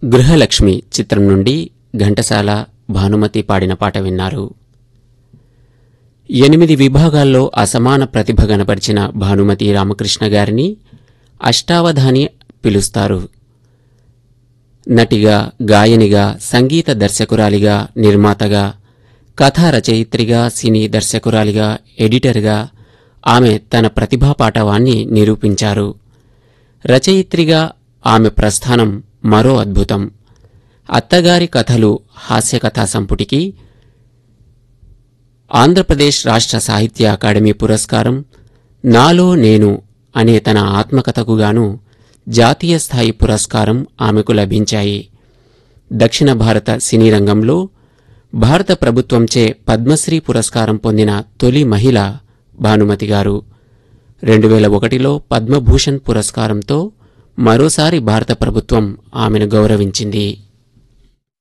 గృహలక్ష్మి చిత్రం నుండి ఘంటసాల భానుమతి పాడిన పాట విన్నారు ఎనిమిది విభాగాల్లో అసమాన ప్రతిభ కనపరిచిన భానుమతి రామకృష్ణ గారిని అష్టావధాని పిలుస్తారు నటిగా గాయనిగా సంగీత దర్శకురాలిగా నిర్మాతగా కథా రచయిత్రిగా సినీ దర్శకురాలిగా ఎడిటర్గా ఆమె తన ప్రతిభా పాటవాన్ని నిరూపించారు రచయిత్రిగా ఆమె ప్రస్థానం మరో అద్భుతం అత్తగారి కథలు హాస్యకథా సంపుటికి ఆంధ్రప్రదేశ్ రాష్ట్ర సాహిత్య అకాడమీ పురస్కారం నాలో నేను అనే తన ఆత్మకథకు గాను జాతీయ స్థాయి పురస్కారం ఆమెకు లభించాయి దక్షిణ భారత సినీ రంగంలో భారత ప్రభుత్వంచే పద్మశ్రీ పురస్కారం పొందిన తొలి మహిళ భానుమతి గారు రెండు వేల ఒకటిలో పద్మభూషణ్ పురస్కారంతో మరోసారి భారత ప్రభుత్వం ఆమెను గౌరవించింది